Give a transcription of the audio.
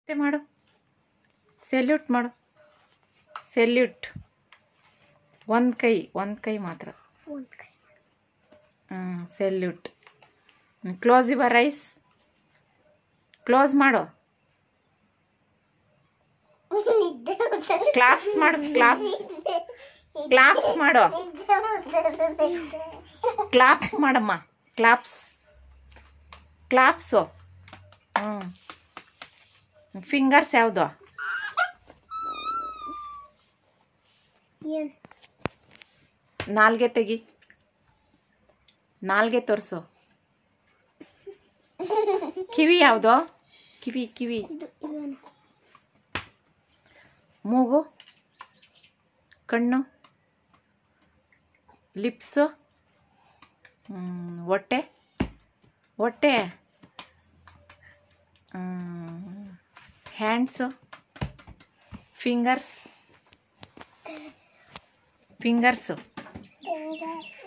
ಮತ್ತೆ ಮಾಡು ಸೆಲ್ಯೂಟ್ ಮಾಡು ಸೆಲ್ಯೂಟ್ ಒಂದು ಕೈ ಒಂದು ಕೈ ಮಾತ್ರ ಒಂದ್ ಕೈ ಹ್ಞೂ salute close your eyes close ಮಾಡು ನಿದ್ದೆ ಬರ್ತದೆ. ಕ್ಲಾಪ್ಸ್ ಮಾಡು ಕ್ಲಾಪ್ಸ್ ಕ್ಲಾಪ್ಸ್ ಮಾಡು ನಿದ್ದೆ ಬರ್ತದೆ. ಕ್ಲಾಪ್ಸ್ ಮಾಡಮ್ಮ ಕ್ಲಾಪ್ಸ್ ಕ್ಲಾಪ್ಸು ಹ್ಞೂ ಫಿಂಗರ್ಸ್ ಯಾವುದು ಏನ್? ನಾಲ್ಗೆ ತೆಗಿ ನಾಲ್ಗೆ ತೋರಿಸು ಕಿವಿ ಯಾವುದು ಕಿವಿ ಕಿವಿ ಇದು ಇದನ್ನ. ಮೂಗು ಕಣ್ಣು ಲಿಪ್ಸು ಹೊಟ್ಟೆ ಹೊಟ್ಟೆ ಹ್ಯಾಂಡ್ಸು ಫಿಂಗರ್ಸ್ ಫಿಂಗರ್ಸು ಹಿಂಗ